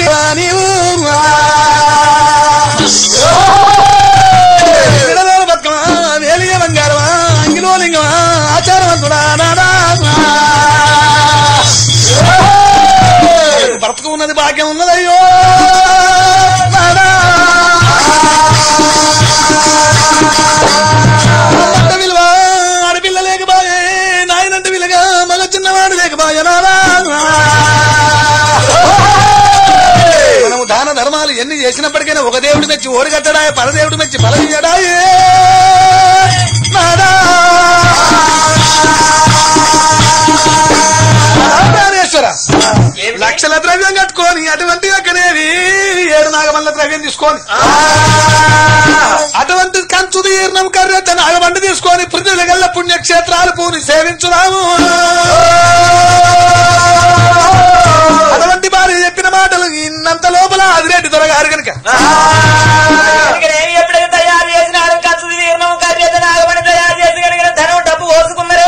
నీవు విడదల బతుకమా వేలిగ బంగారమా అంగిలో లింగమా ఆచారవంతుడా నాదా బ్రతుకు ఉన్నది భాగ్యం ఉన్నది అయ్యో నాదా అమ్మంట విలువ ఆడపిల్ల లేకబాయే నాయనంట విలుగా మగ చిన్నవాడు లేకబాయ నాదా మనము దాన ధర్మాలు ఎన్ని చేసినప్పటికైనా ఒక దేవుడు మెచ్చి ఓడి కట్టడాయ పరదేవుడు మెచ్చి బలయ్యడాయే నాదా ప్రాణేశ్వర లక్షల ద్రవ్యం కట్టుకొని అటువంటి యొక్కనేవి ఏడు నాగమల్ల ద్రవ్యం తీసుకొని అటువంటి కంచు తీర్ణం కర్రెత్త నాగబండి తీసుకొని పృథ్వీల గల్ల పుణ్యక్షేత్రాలు పూని సేవించుదాము అటువంటి భార్య చెప్పిన మాటలు ఇన్నంత లోపల అదిరెడ్డి దొరగారు కనుక నేను ఎప్పుడైతే తయారు చేసినాడు ఖర్చు తీర్ణం కర్రెత నాగమణి తయారు చేసి కనుక ధనం డబ్బు పోసుకున్నరే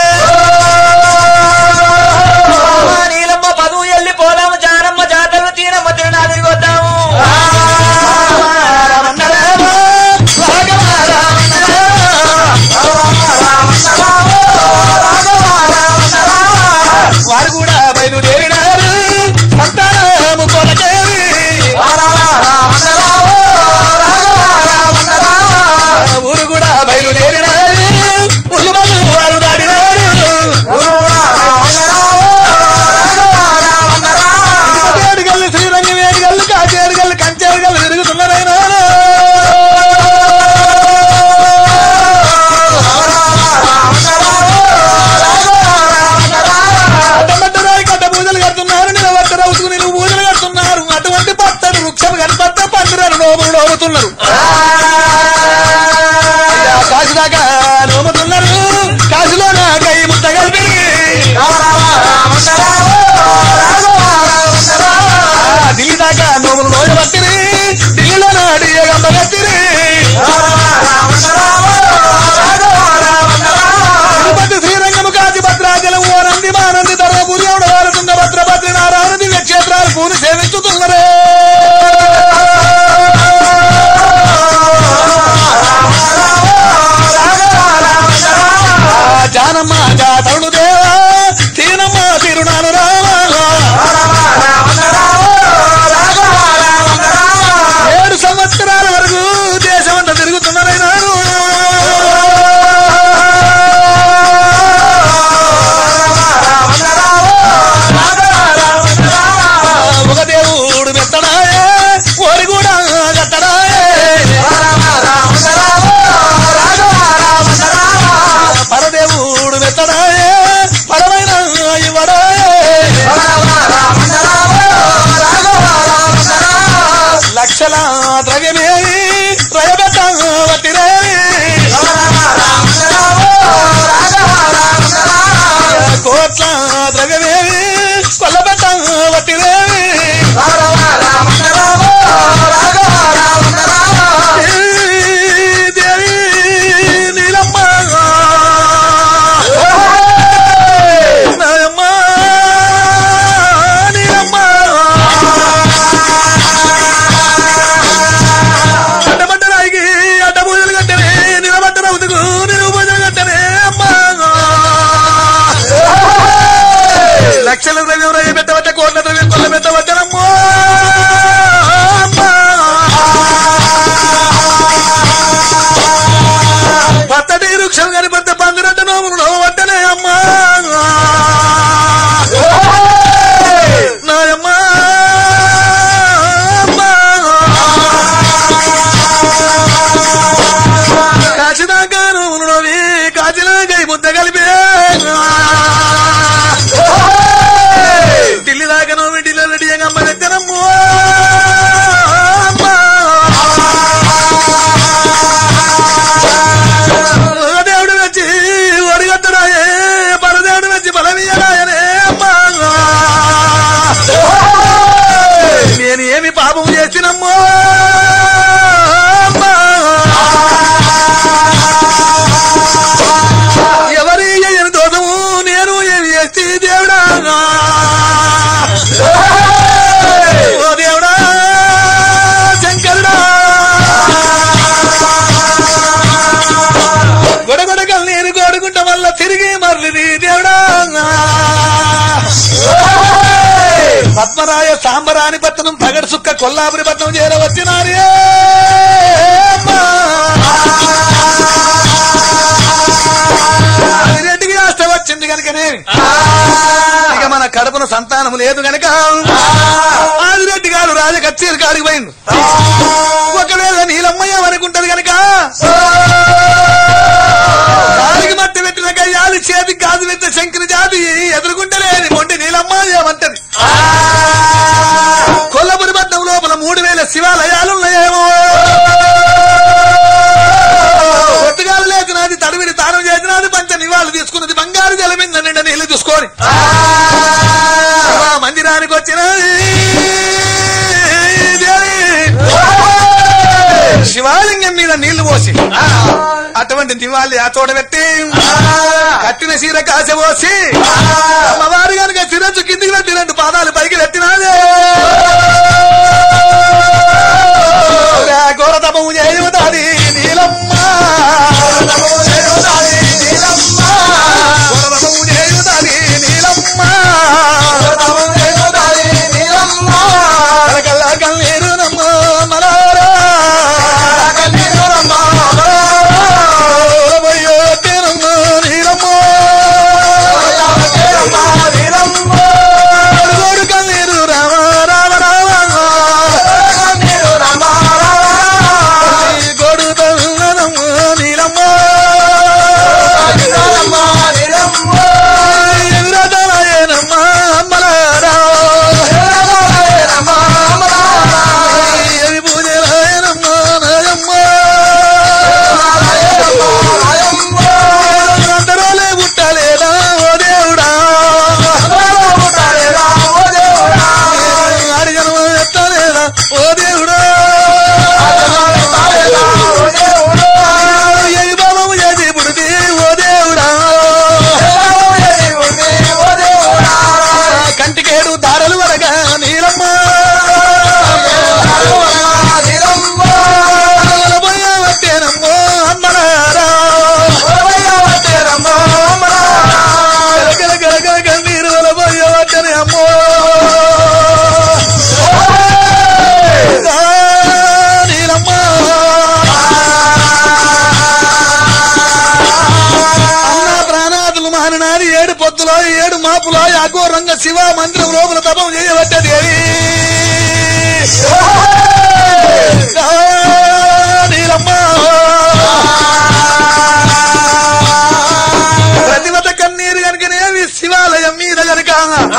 అమ్మా, నీలమ్మ పదువు ఎల్లి పోదాము జానమ్మ జాతరలు తీనమ్మ తిరునాదికి వద్దాము వారు కూడా బయలుదేరినారు సంతానము కొలకేవి ఊరు కూడా బయలుదేరినారు ఉల్లుమల్లు వారు దాడినారు ఏడుగల్లు శ్రీరంగం ఏడుగల్లు కాచేడుగల్లు కంచేడుగల్లు తిరుగుతున్నారైనా అడ్డమడ్డరాయి కట్ట పూజలు కడుతున్నారు నిలబట్ట రౌతుకు నిలువు పూజలు కడుతున్నారు అటువంటి పట్టడు వృక్షం కనపడ్డ పండురను నోములు నోముతున్నారు కాశీ దాకా నోముతున్నారు కాశీలో నా కై ముట్ట కలిపి ఢిల్లీ దాకా నోములు నోయబట్టిరి ఢిల్లీలో నాడి గంప కట్టిరి తిరుపతి శ్రీరంగము కాచి భద్రాచలం ఓనంది మానంది ధర్మపురి ఎవడవారు తుంగభద్ర భద్రి నారాయణ దివ్య క్షేత్రాలు పూని సేవించుతున్నరే ఆ జానమ్మ జాతరుడు దేవా తీనమ్మ తిరునాను రామా ఏడు సంవత్సరాల వరకు దేశమంతా తిరుగుతున్నారైనాను ఒక దేవుడు మెత్తడాయే ఓరి కూడా గట్టడాయే పరదేవుడు మెత్తడాయే పరమైన ఇవ్వడాయే లక్షల ద్రవ్యమేవి త్రయబెట్ట వట్టిరేవి కోట్ల ద్రవ్యమేవి కొల్లబెట్ట వట్టిరేవి దేవి నీలమ్మ నాయమ్మ నీలమ్మ అడ్డబడ్డ రాయికి అడ్డ పూజలు కట్టనే నిలబడ్డ రౌతుకు నిలువు పూజలు కట్టనే అమ్మా పద్మరాయ సాంబరాని పట్టణం పగడు సుక్క కొల్లాపురి పట్టణం చేరవచ్చినారే రెడ్డికి ఆస్త వచ్చింది కనుకనే ఇక మన కడపన సంతానం లేదు గనక ఆదిరెడ్డి గారు రాజ కచ్చేరి కాడికి పోయిండు ఒకవేళ నీలమ్మయ్య అనుకుంటది గనక కాలికి మట్టి పెట్టిన కయ్యాలి చేతికి గాజు పెట్టిన శంకరి జాతి ఎదుర్కొంటలేని మొండి నీలమ్మయ్య అంటది కొల్లపురి పట్నం లోపల మూడు వేల శివాలయాలున్నాయేమో ఒట్టుగాలు లేచినది తడివిడి తానం చేసినది పంచ నివాళులు తీసుకున్నది బంగారు జలమింద నిండా నీళ్లు చూసుకొని శివ మందిరానికి వచ్చిన శివాలింగం మీద నీళ్లు పోసి అటువంటి దివాళి ఆ చోట పెట్టి కట్టిన చీర కాస పోసి అమ్మవారు కనుక శిరస్సు కిందికి పెట్టి రెండు పాదాలు పైకి పెట్టినాదే ఘోర తపము చేయుతాది నీలమ్మ ఘోర తపము చేయుతాది నీలమ్మ కలకల్ల కన్నీరు నమ్మ మలారా ఓలమయ్యో తేనమ్మ నీలమ్మ గోడు కన్నీరు రామ రామ రామ గోడు తల్లనమ్మ నీలమ్మ ఎదురదలయనమ్మ అమ్మలారా ఎవి పూజలాయనమ్మ నాయమ్మ అందరోలే పుట్టలేదా ఓ దేవుడా ఆడి జన్మ ఎత్తలేదా ఓ దేవుడా ఎవి బాబు చేసి పుడితే ఓ దేవుడా కంటికేడు దారలు వరగా నీలమ్మ పోయావట్టేనమ్మో అమ్మలారా గల గల గల కన్నీరు పోయావట్టని అమ్మో నీలమ్మ అన్న ప్రాణాదులు మాననాది ఏడు పొద్దులో ఏడు మాపులో అఘోరంగ శివ మందిరం లోపల తపం చేయబట్టది నీలమ్మ ప్రతిమత కన్నీరు కనుకనేవి శివాలయం మీద కనుక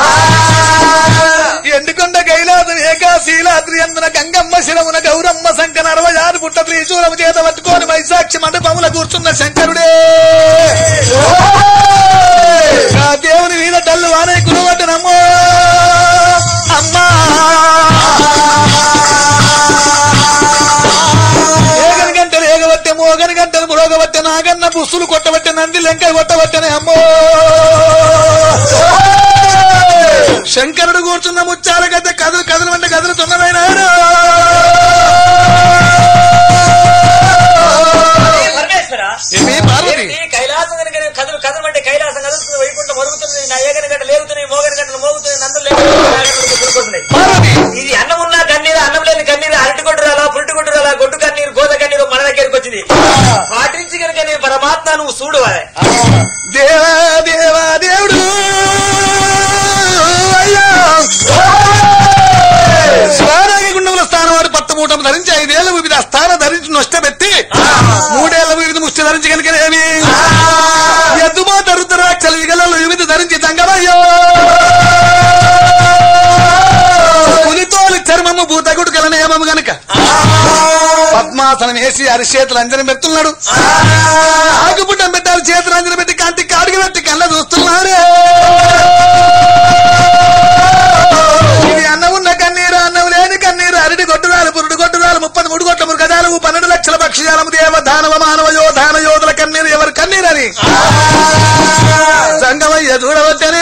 ఎండుకొండ కైలాసం ఏకాశీలాద్రి అందున గంగమ్మ శిరమున గౌరమ్మ శంకర అరవయారు పుట్ట త్రిశూలము చేత పట్టుకొని వైశాక్షి మండపముల కూర్చున్న శంకరుడే ఆ దేవుని మీద డల్లు వానే కురువటనమ్మో అమ్మా ఏగని గంటలు ఏగబట్టే మోగని గంటలు మురోగబట్టే నాగన్న బుస్సులు కొట్టబట్టే నంది లెంక కొట్టబట్టనే అమ్మో శంకరుడు కూర్చున్న ముచ్చాల గద్ద కథలు కథలు అంటే కదులుతున్నమైనాడు పరమేశ్వర ఏమి పార్వతి ఏంటి కైలాసం కనుక నేను కదులు కదలు అంటే కైలాసం కదులుతుంది వైకుంఠం మరుగుతుంది నా ఏగని గంట లేగుతున్నాయి మోగని గంటలు మోగుతున్నాయి నందులు లేకపోతున్నాయి పార్వతి ఇది అన్నం ఉన్నా కన్నీరు అన్నం లేని కన్నీరు అరటి కొట్టు రాలా పురిటి కొట్టు రాలా గొడ్డు కన్నీరు గోద కన్నీరు మన దగ్గరికి వచ్చింది పాటించి కనుక నేను పరమాత్మ నువ్వు చూడు అది దేవా దేవా దేవుడు అయ్యా స్వారాగి గుండముల స్థానం వాడు పత్తమూటం ధరించి ఐదేళ్ల వివిధ స్థానం ధరించి నొష్టపెట్టి మూడేళ్ల వివిధ ముష్టి ధరించి కనుకనేమి ఎద్దుమా తరుద్రాక్షలు విగలలో వివిధ ధరించి దంగమయ్యో పులితోలి చర్మము భూతగుడు కల నియమము గనక పద్మాసనం వేసి అరిచేతులు అంజనం పెడుతున్నాడు ఆకుపుట్టం పెట్టాలి చేతులు అంజనం పెట్టి కంటి కాడికి పెట్టి కళ్ళ చూస్తున్నాడు ఇది అన్నం ఉన్న కన్నీరు అన్నం లేని కన్నీరు అరటి కొట్టురాలు పురుడు కొట్టురాలు ముప్పది మూడు కోట్ల మృగజాలము పన్నెండు లక్షల పక్షిజాలము దేవ దానవ మానవ యోధాన యోధుల కన్నీరు ఎవరు కన్నీరని సంగమయ్య చూడవచ్చని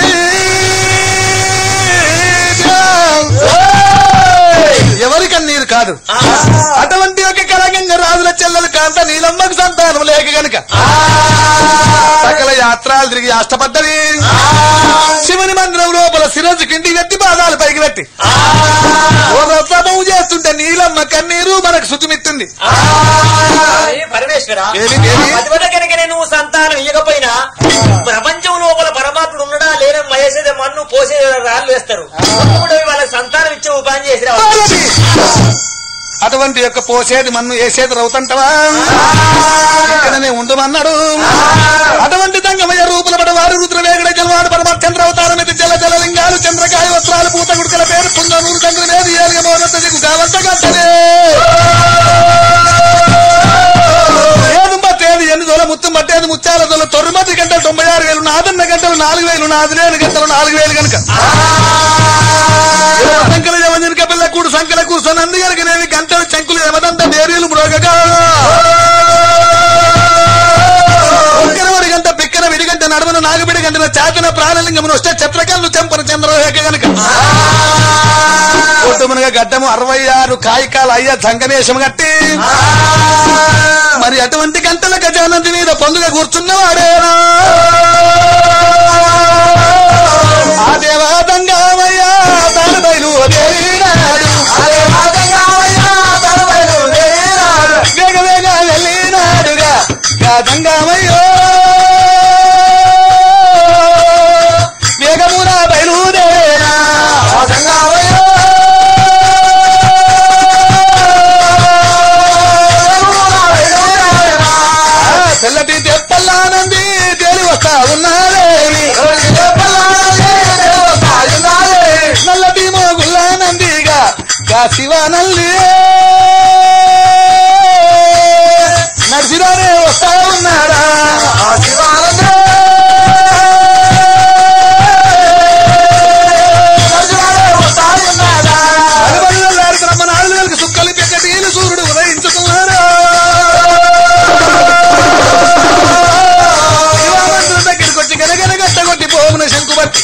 ఎవరి కన్నీరు కాదు అటువంటి ఒక కలగంగ రాజుల చెల్లెలు కాంత నీలమ్మకు సంతానం లేక గనుక సకల యాత్రలు తిరిగి అష్టపడ్డవి శివుని మందిరం లోపల శిరస్సు కిందికి పెట్టి పాదాలు పైకి పెట్టి కట్టి ఓ రసమవు చేస్తుంటే నీలమ్మ కన్నీరు మనకు శుతిమిత్తుంది అరే పరమేశ్వర ఏమి, ఏమి? అదివద కనుక నువ్వు సంతానం ఇవ్వకపోయినా ప్రపంచం లోపల పరమాత్ముడు ఉండడా లేని మయేసేదే మన్ను పోసే రాళ్ళు వేస్తారు అప్పుడు వాళ్ళకి సంతానం ఇచ్చే ఉపాయం చేసి రావాలి. అటువంటి యొక్క పోసేది మన్ను వేసేది రవుతంటవా ఇక్కడనే ఉండమన్నాడు అటువంటి తంగమయ్య రూపుల పడ వారు రుద్రవేగడ జలవాడు పరమ చంద్ర అవతారం ఇది జల జల లింగాలు చంద్రకాయ వస్త్రాలు పూత గుడికల పేరు పుంగనూరు చంద్ర వేది ఏలిగ మోనంత దిగు కావంత గంటనే ఏదు బట్టేది ఎన్ని దొల ముత్తు బట్టేది ముత్యాల దొల తొమ్మిది గంటలు తొంభై ఆరు వేలు నాదన్న గంటలు నాలుగు వేలు నాదిలేని గంటలు నాలుగు వేలు కనుక సంకల యమజనక పిల్ల కూడు సంకల కూర్చొని అందుగనకనేవి గంటలు చంకులు యమదంత బేరీలు మ్రోగగా ఒక్కరవడి గంట పిక్కన విడిగంట నడుమన నాగబిడి గంటన చాతన ప్రాణలింగమును వస్తే చిత్రకల్లు చెంపన చంద్రరేఖ గనక కుటుంబనగా గడ్డము అరవై ఆరు కాయికాలు అయ్యా సంగమేశం కట్టి మరి అటువంటి గంటల గజానంది మీద పొందుగ కూర్చున్నవాడేనా ఆ దేవాదంగామయ్యా తన బయలు వేగ వేగ వెళ్ళినాడుగా గాదంగామయ్యో వేగమున బయలుదేరా తెల్లటి తెప్పల్లానంది తేలి వస్తా ఉన్నారేమి నల్లటి మోగుల్లానందిగా గా శివానల్లి నడిచిరానే వస్తా ఉన్నాడా అనుబంధం గారి బ్రహ్మ నాలుగు వేలకు సుక్కలు పెక్కటీలు సూర్యుడు ఉదయించుకున్నారా శివానందుని దగ్గరికి వచ్చి గనగన గట్టగొట్టి పోగున శంకుబట్టి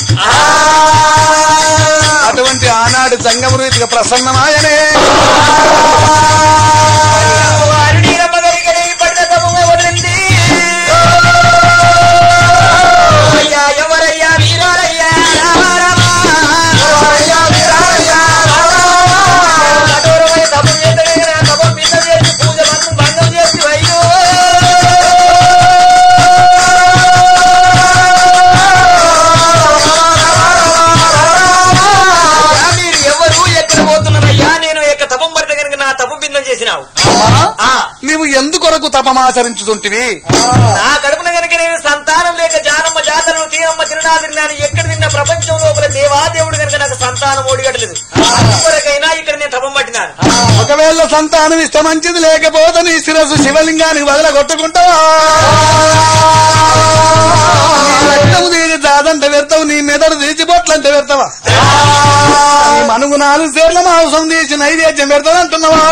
అటువంటి ఆనాడు జంగము రీతిగా ప్రసన్నమాయనే వారు నీరమ్మ గరికనే పడిన తమ్ముగా వదిలింది. అయ్యా ఎవరయ్యా వీరారయ్యా రామారామా. కఠోరమైన తపం చేతనే నా తపం మీద చేసి పూజ మందు భంగం చేసి అయ్యో అయ్యా, మీరు ఎవరు ఎక్కడ పోతున్నారయ్యా నేను యొక్క తపం పడితే కనుక నా తపం బిందం చేసినావు ఆ నీవు ఎందుకొరకు తపమాచరించుతుంటివి నా కడుపున గనుక నేను సంతానం లేక జానమ్మ జాతరను తీనమ్మ తిరునాదిరి నేను ఎక్కడ నిన్న ప్రపంచం లోపల దేవాదేవుడు కనుక నాకు సంతానం ఓడిగట్లేదు కొరకైనా ఇక్కడ నేను తపం పట్టినాను ఒకవేళ సంతానం ఇస్తే మంచిది లేకపోతే నీ శిరస్సు శివలింగానికి వదల కొట్టుకుంటావా నీ రక్తము తీరి దాదంటే పెడతావు నీ మెదడు తీర్చి బొట్లంటే పెడతావా నీ మనుగు నాలుగు సేర్ల మాంసం తీసి నైవేద్యం పెడతావు అంటున్నావా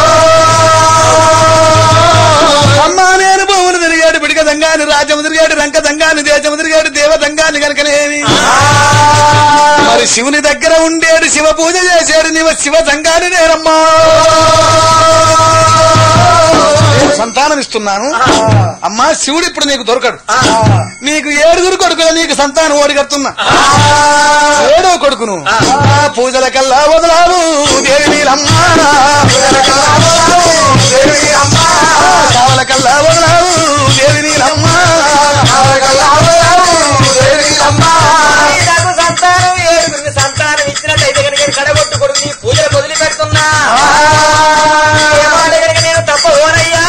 అమ్మా నేను భూములు తిరిగాడు పిడిక దంగాని రాజ్యము తిరిగాడు రంక దంగాని దేశము తిరిగాడు దేవ దంగాని కనుకనేమి మరి శివుని దగ్గర ఉండేడు శివ పూజ చేశాడు నీవు శివ సంఘాన్ని నేరమ్మా నేను సంతానం ఇస్తున్నాను అమ్మా శివుడు ఇప్పుడు నీకు దొరకడు నీకు ఏడుగురు కొడుకులు నీకు సంతానం ఓడిగడుతున్నా ఏడో కొడుకును ఆ పూజల కల్లా వదలావు దేవి నీలమ్మా కావల కల్లా వదలావు దేవి నీలమ్మా నాకు సంతానం ఏడుగురికి సంతానం ఇచ్చినట్టయితే కనుక నేను కడగొట్టు కొడుకు నీ పూజలు వదిలి పెడుతున్నా ఏ మాట కనుక నేను తప్ప ఓనయ్యా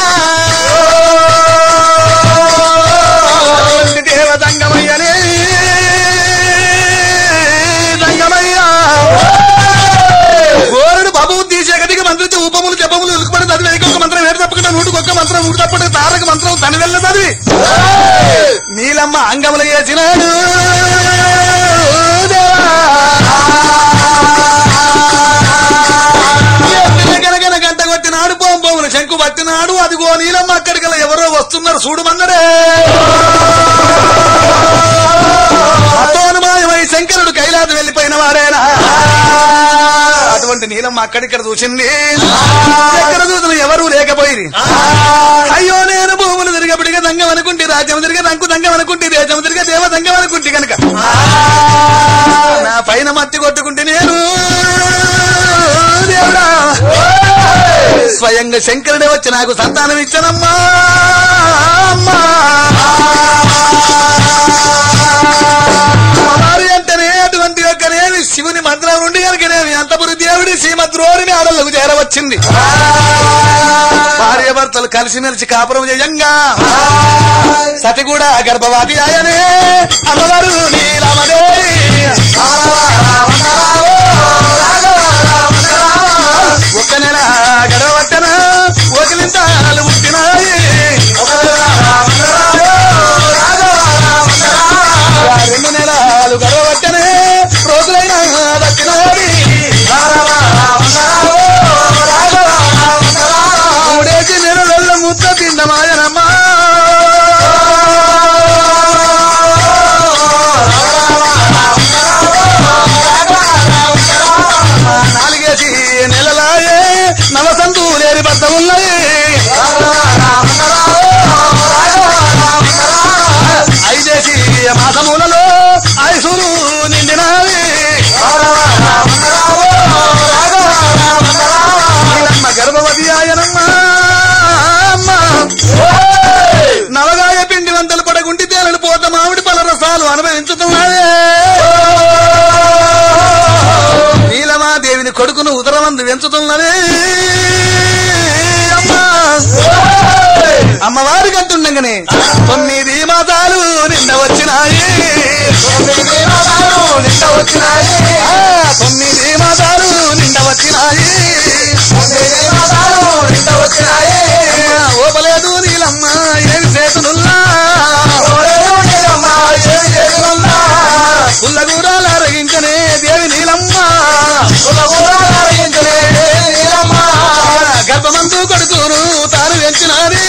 అటువంటి దేవ దంగమయ్యనే దంగమయ్యా గోరుడు బాబు తీసే గదికి మంత్రించి ఉపములు జపములు ఉలుకుపడి చదివి ఒక మంత్రం ఏడు తప్పకుండా నూటికి ఒక్క మంత్రం నూటి తప్పటి తారక మంత్రం తన వెళ్ళ చదివి నీలమ్మ అంగములు చేసినాడు గనగన గంట కొట్టినాడు పోంపోములు శంకు పట్టినాడు అదిగో నీలమ్మ అక్కడికల్లా ఎవరో వస్తున్నారు చూడమన్నడే అతోనుమాయమై శంకరుడు కైలాసం వెళ్ళిపోయిన వాడేనా అటువంటి నీలమ్మ అక్కడిక్కడ చూసింది ఎక్కడ చూసిన ఎవరూ లేకపోయింది అయ్యో నేను భూములు తిరగబడిగా దంగం అనుకుంటే రాజ్యం తిరిగి రంకు దంగం అనుకుంటే దేశం తిరిగి దేవ దంగం అనుకుంటే కనుక నా పైన మత్తి కొట్టుకుంటే నేను స్వయంగా శంకరుడే వచ్చి నాకు సంతానం ఇచ్చనమ్మా అమ్మా. అమ్మవారి అంటేనే అటువంటి యొక్కనేమి శివుని మంత్రం నుండి కనుకనేమి అంతపురి దేవుడి శ్రీమద్రోడిని ఆడలకు చేరవచ్చింది భార్య భర్తలు కలిసిమెలిసి కాపురం చేయంగా సతి కూడా గర్భవతి ఆయనే అమ్మవారు నీలమదేవి ఒక్క నెల గడవట్టన ఒకలింతాలు పుట్టినాయి ఆ రెండు నెలలు గడవట్టనే రోజులైనా దక్కినాయి మూడేసి నెలల ముద్ద తిన్నమాయనమ్మా నాలుగేసి నెలలాయే నవసంతు లేని బద్ద ఉన్నాయి ఐదేసి మాసములలో ఐసులు నిండినాయి ఈయనమ్మ గర్భవతి ఆయనమ్మ అమ్మ. నవగాయ పిండి వంతలు పడగుంటి తేలని పోత మామిడి పల రసాలు అనుభవించుతున్నాడే నీలమాదేవిని కొడుకును ఉదరమందు పెంచుతున్నదే అమ్మా అమ్మవారికి అంటుండగానే తొమ్మిది మాసాలు నిండ వచ్చినాయి ఆ, తొమ్మిది మాసాలు నిండ వచ్చినాయి ఓపలేదు నీలమ్మ ఏమి చేతునుల్లా పుల్లగూరాలు అరగించనే దేవి నీలమ్మ గర్భమందు కొడుకును తాను పెంచినాది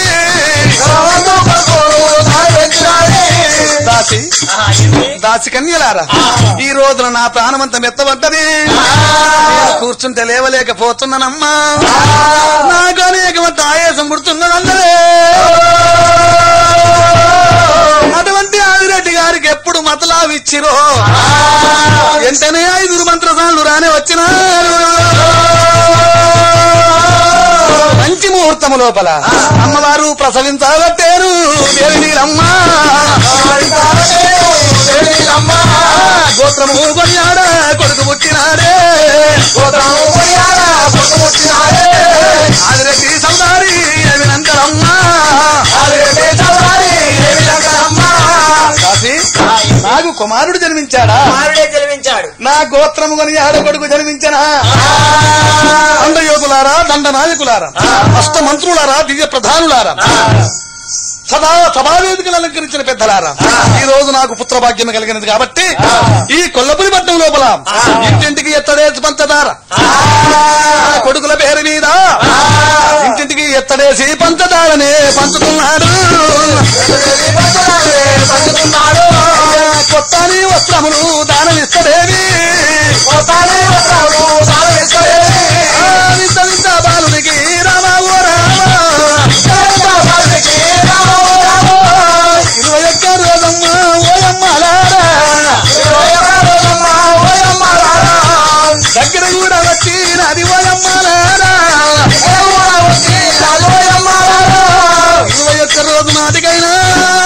దాసి దాసి కన్యలారా ఈ రోజున నా ప్రాణమంతా మెత్తబడ్డది నేను కూర్చుంటే లేవలేకపోతున్నానమ్మా నాకు అనేకమంత ఆయాసం పుడుతున్నదన్నదే అటువంటి ఆదిరెడ్డి గారికి ఎప్పుడు మతలావిచ్చిరో వెంటనే ఐదుగురు మంత్రసానులు రానే వచ్చినారు మంచి ముహూర్తము లోపల అమ్మవారు ప్రసవించబట్టారు దేవి నీలమ్మ గోత్రము కొనియాడ కొడుకు పుట్టినాడే ఆదిరెడ్డి సౌదారి అవినంతరమ్మ కాశీ నాకు కుమారుడు జన్మించాడా కుమారుడే జన్మించాడు నా గోత్రము కొని ఆడ కొడుకు జన్మించనా దండయోగులారా దండ నాయకులారా అష్ట మంత్రులారా దివ్య ప్రధానులారా సదా సభావేదికలు అలంకరించిన పెద్దలారా ఈ రోజు నాకు పుత్ర భాగ్యం కలిగినది కాబట్టి ఈ కొల్లపురి పట్టణం లోపల ఇంటింటికి ఎత్తడేసి పంచదార ఆ కొడుకుల పేరు మీద ఇంటింటికి ఎత్తడేసి పంచదారనే పంచుతున్నాడు అయ్యా, కొత్తని వస్త్రములు దానమిస్తడేవి ఆ, వింత వింత బాలునికి రామ ఓ రామ ఇరవై ఒక్క రోజమ్మ ఓయమ్మలారా దగ్గర కూడా వచ్చి నది ఓయమ్మలారా ఇరవై ఒక్క రోజు నాటికైనా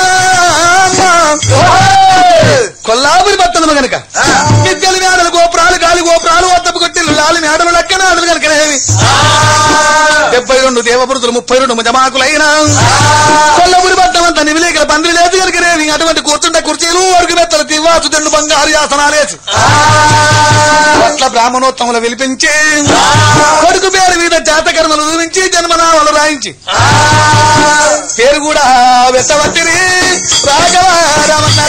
కొల్లాపురి పట్టణము గనక విద్యలు మేడలు గోపురాలు గాలి గోపురాలు వద్దపు కొట్టిల్లు లాలి మేడలు లెక్కన ఆడలు కనుకనేవి డెబ్బై రెండు దేవపురుతులు ముప్పై రెండు జమాకులైనా కొల్లపురి పట్టణం అంతా నివిలేకల పందిరి లేదు కనుకనేవి అటువంటి కూర్చుంటే కుర్చీలు వరకు మెత్తలు తివ్వాసు తెండు బంగారు యాసనాలేసి అట్లా బ్రాహ్మణోత్తములు విలిపించి కొడుకు పేరు మీద జాతకర్మలు చూపించి జన్మనామాలు రాయించి పేరు కూడా వెత్తవట్టిరి రాఘవ రమణ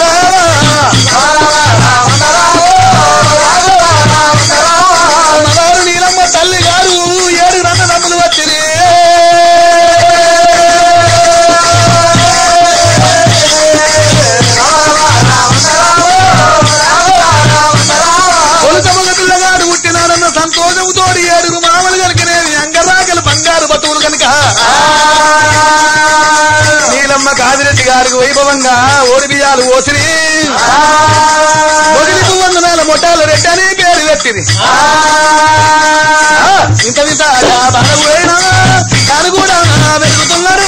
అమ్మవారు నీలమ్మ తల్లి గారు ఏడు రన్న రమ్ములు వచ్చిరి కొలుతమగ పిల్లగాడు పుట్టినాడన్న సంతోషముతోడి ఏడుగురు మామలు కనుకనేవి అంగరాకలు బంగారు బతువులు కనుక నీలమ్మ కాదిరెడ్డి గారికి వైభవంగా ఓడి బియ్యాలు ఓసిరి మొగిలి వందనాల మొట్టాలు రెడ్డని పేరు పెట్టింది ఆ ఇంత విధాగా బాలపోయినా తాను కూడా వెతుకుతున్నాడు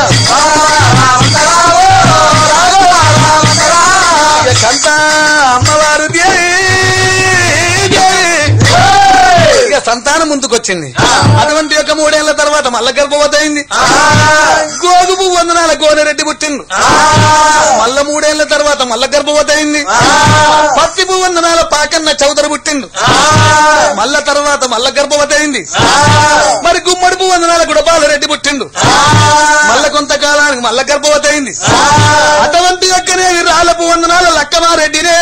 ఇక కంట అమ్మవారు దేవి దేవి. ఇక సంతానం ముందుకొచ్చింది అటువంటి యొక్క మూడేళ్ల తర్వాత మల్ల గర్భవతి అయింది గోగుపు వందనాల గోనెరెడ్డి పుట్టిండు మల్ల మూడేళ్ల తర్వాత మల్ల గర్భవతి అయింది పత్తి వందనాల పాకన్న చౌదరి పుట్టిండు మల్ల తర్వాత మల్ల గర్భవతి అయింది మరి గుమ్మడి వందనాల గుడపాలరెడ్డి పుట్టిండు మల్ల కొంతకాలానికి మల్ల గర్భవతి అయింది అటువంటి యొక్కనే రాళ్ళపు వందనాల లక్కమారెడ్డినే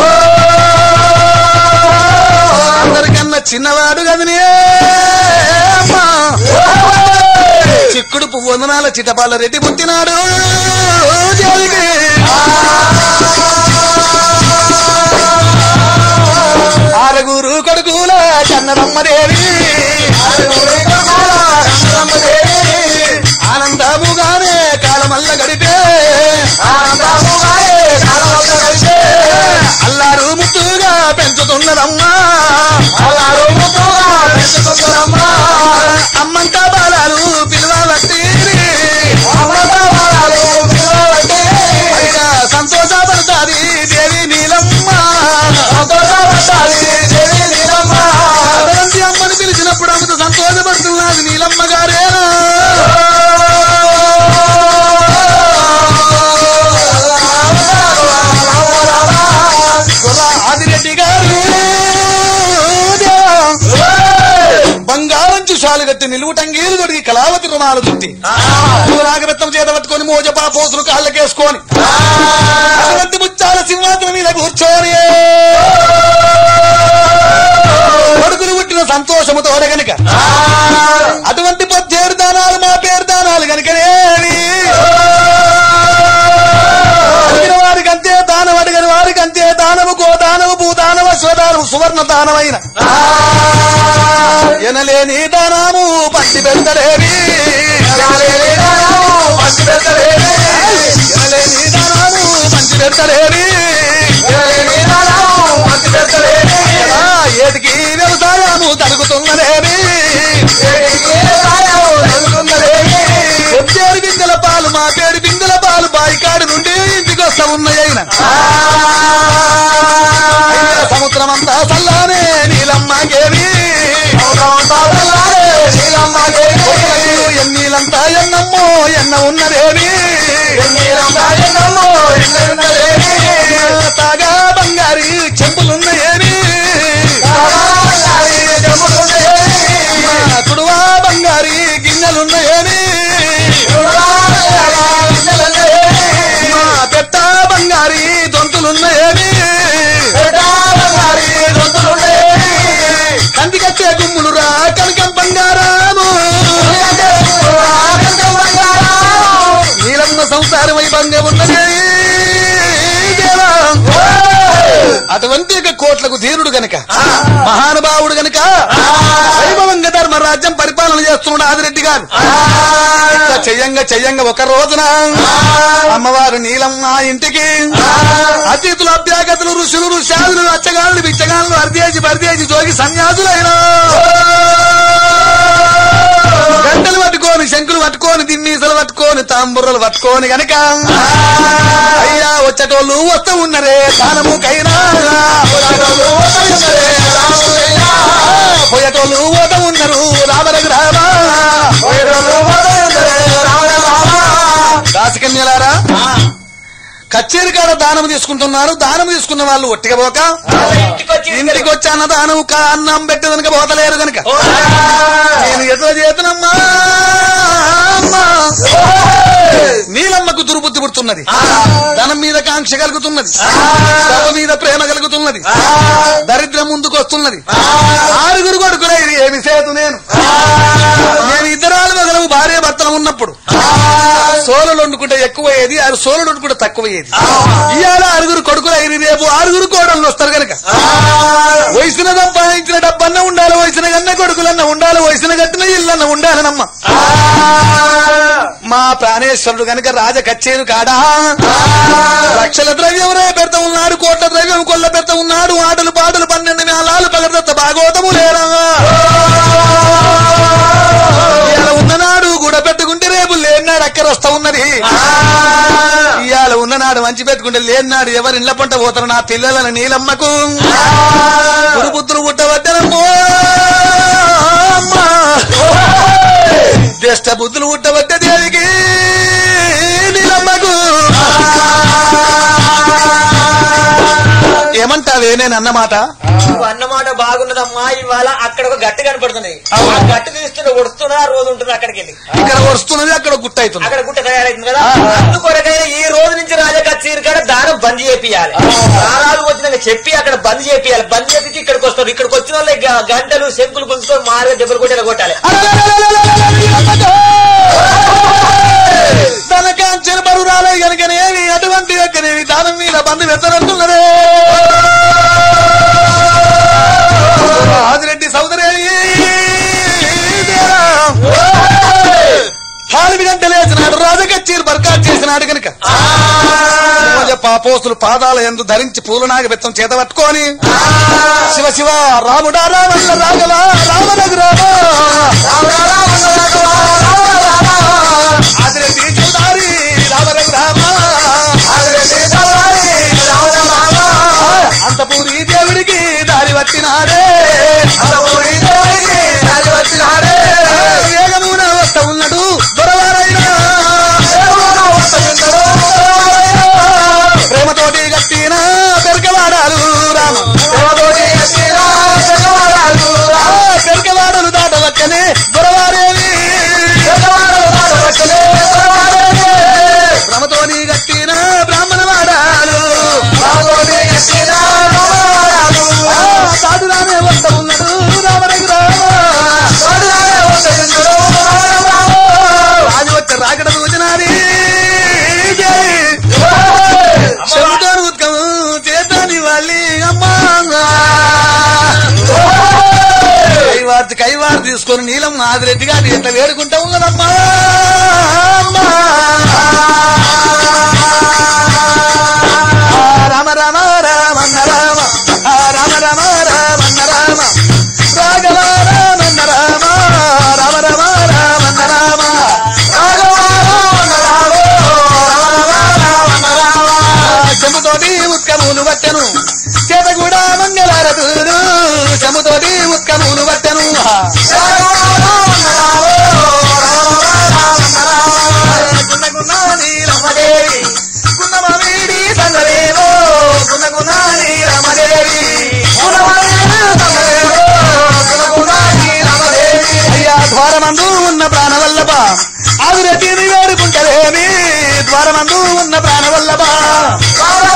అందరికన్నా చిన్నవాడు కదనే అమ్మా. చిక్కుడు పువ్వు వందనాల చిటపాల రెడ్డి పుట్టినాడు దేవికి. ఆరుగురు కొడుకుల చన్నదమ్మదేవి ఆనందముగానే కాలమల్ల గడిపే అల్లారు ముద్దుగా పెంచుతున్నదమ్మా అమ్మంతా బాలాలు పిలవబట్టి సంతోషపడతాది దేవి నీలమ్మ అటువంటి అమ్మని పిలిచినప్పుడు అమ్మతో సంతోషపడుతున్నది నీలమ్మ గారేనా ఆదిరెడ్డి గారు బంగారం చుషాలు కట్టి నిలువుటంగీలు దొరికి కళావతి రుణాలు చుట్టి రాగబెత్తం చేత పట్టుకొని మోజపా పోసులు కాళ్ళకేసుకొని అటువంటి ముచ్చాల సింహాసనం మీద కూర్చొని కొడుకులు పుట్టిన సంతోషముతో గనుక అటువంటి పద్దెడు దానాలు మా పేరు దానాలు గనుకనేవి అడిగిన వారికి అంతే దానం అడిగిన వారికి అంతే దానము గోదానము భూదానము స్వదానము సువర్ణ దానమైన ఎనలేని దానము పట్టి పెడతలేవి ఎనలేని దానము పంచి పెడతలేవి ఎలా ఏటికి వ్యవసాయము తరుగుతున్నదేవి వచ్చేరు బిందెల పాలు మా పేరు బిందెల పాలు బాయికాడు నుండి ఇంటికి వస్తా ఉన్నాయైన సముద్రం అంతా చల్లానే నీలమ్మ గేవి ఎన్నీలంతా ఎన్నమ్మో ఎన్న ఉన్నదేవి తాగా బంగారి చెంపులున్నాయేవి కుడువా బంగారి గిన్నెలున్నాయేవి మా పెట్ట బంగారి దొంతులున్నాయేవి కందికచ్చే గుమ్ములు రా కనకం బంగారాము నీలమ్మ సంసారం వైభంగా ఉన్నది దేవా. అటువంటి ఒక కోట్లకు ధీరుడు గనక మహానుభావుడు గనక వైభవంగా ధర్మరాజ్యం పరిపాలన చేస్తున్నాడు ఆదిరెడ్డి గారు ఇట్లా చెయ్యంగా చెయ్యంగా ఒక రోజున అమ్మవారు నీలమ్మ ఇంటికి అతిథులు అభ్యాగతులు ఋషులు ఋషాదులు అచ్చగాళ్ళు బిచ్చగాళ్ళు అర్దేసి పర్దేసి జోగి సన్యాసులైన గంటలు పట్టుకొని శంకులు పట్టుకొని దిమ్మీసలు పట్టుకొని తాంబుర్రలు పట్టుకొని గనక అయ్యా వచ్చేటోళ్ళు వస్తూ ఉన్నరే దానముకైనా పోయేటోళ్ళు పోత ఉన్నారు రామరఘు రామా దాసకన్యలారా కచ్చేరి కాడ దానం తీసుకుంటున్నారు దానం తీసుకున్న వాళ్ళు ఒట్టిగా పోక ఇంటికి వచ్చి అన్న దానం కా అన్నం పెట్టదనక పోతలేరు గనక నేను ఎదురు చేతునమ్మా అమ్మా. నీలమ్మకు దుర్బుద్ధి పుడుతున్నది ధనం మీద కాంక్ష కలుగుతున్నది డబ్బు మీద ప్రేమ కలుగుతున్నది దరిద్రం ముందుకు వస్తున్నది ఆరుగురు కొడుకులై ఏమి సేతు నేను నేను ఇద్దరాలు మొదలవు భార్య భర్తలు ఉన్నప్పుడు సోలలు వండుకుంటే ఎక్కువ అయ్యేది ఆరు సోలలు వండుకుంటే తక్కువ అయ్యేది ఇవాళ ఆరుగురు కొడుకులు అయ్యి రేపు ఆరుగురు కోడళ్ళు వస్తారు కనుక వయసున సంపాదించిన డబ్బన్న ఉండాలి వయసున గన్న కొడుకులన్న ఉండాలి వయసున కట్టిన ఇల్లన్న ఉండాలనమ్మ మా ప్రాణేశ్వరుడు గనక రాజ కచ్చేరు కాడా లక్షల ద్రవ్యం రే పెడతా ఉన్నాడు కోట్ల ద్రవ్యం కొల్ల పెడతా ఉన్నాడు ఆటలు పాటలు పన్నెండు మేళాలు పగడత భాగవతము లేరా జాతర వస్తా ఉన్నది ఇవాళ ఉన్ననాడు మంచి పెట్టుకుంటే లేనినాడు ఎవరి ఇళ్ల పంట పోతారు నా పిల్లలను నీలమ్మకు గురుపుత్రులు పుట్టవద్దనమ్మో అమ్మా జ్యేష్ఠ బుద్ధులు పుట్టవద్ద దేవికి నీలమ్మకు ఏమంటావే నేను అన్నమాట నువ్వు అన్నమాట బాగున్నదమ్మా ఇవాళ అక్కడ ఒక గట్టు కనపడుతుంది అవును. ఆ గట్టు తీస్తున్న ఒడుస్తున్నా ఆ రోజు ఉంటుంది అక్కడికి వెళ్ళి ఇక్కడ వస్తున్నది అక్కడ గుట్ట అవుతుంది అక్కడ గుట్ట తయారైంది కదా ఆ. అందుకొరకైనా ఈ రోజు నుంచి రాజా కచ్చీరు కాడ దానం బంద్ చేపియాలి దానాలు వచ్చినాక చెప్పి అక్కడ బంద్ చేపియాలి బంద్ చేపించి ఇక్కడికి వస్తారు ఇక్కడికి వచ్చిన వాళ్ళకి గ- గంటలు శంకులు గుంజుకొని మారుగా దెబ్బలు కొట్టేలా కొట్టాలి తనకాంచిన బరురాలే కనుకనేవి అటువంటి యొక్కనేవి దానం మీద బంధు వెత్తనట్టున్నదే ఆదిరెడ్డి సౌదరేవి హాలిమి గంట లేచినాడు రాజకచ్చీరు బర్కాట్ చేసినాడు కనుక మోజ పాపోసులు పాదాల ఎందు ధరించి పూలనాగ బెత్తం చేత పట్టుకొని శివ శివ రాముడా రావల్ల రాఘవ రామనగు రామ ఆదిరెడ్డి చౌదారి రామనగు రామ అంతపూరి దేవుడికి దారి వచ్చినాడే వేగమున వస్త ఉన్నాడు దొరవారైనా ప్రేమతోటి గట్టిన పెరకవాడాలు రామ పెరకవాడలు దాటవచ్చనే దొరవారేవి భ్రమతోని గట్టిన బ్రాహ్మణ వాడాలు సాధురానే వస్త ఉన్నాడు రామరఘు రాజు వచ్చే రాకడ సూచనాది చెబుతాను ఉత్కము చేతాని వాళ్ళి అమ్మా కైవార్తి కైవారు తీసుకొని నీలం ఆదిరెడ్డి గారి ఎట్లా వేడుకుంటా ఉన్నదమ్మా అమ్మా. ఆ రామ రామ రామన్న రామ ఆ రామ రామ రామన్న రామ రాఘవ రామన్న రామ రామ రామ రామన్న రామ రాఘవ రామన్న రామ రామ రామన్న రామ చెముతోటి ఉత్కములు వచ్చను చేత కూడా మంగళారతులు చెముతోటి ఉత్కములు వచ్చను గున్న నీలమ్మదేవి గున్న మామిడి సంగదేవో గున్న గున్న నీలమ్మదేవి అయ్యా ద్వారమందు ఉన్న ప్రాణవల్లభ ఆదిరెడ్డిని వేడుకుంటలేమి ద్వారమందు ఉన్న ప్రాణవల్లభ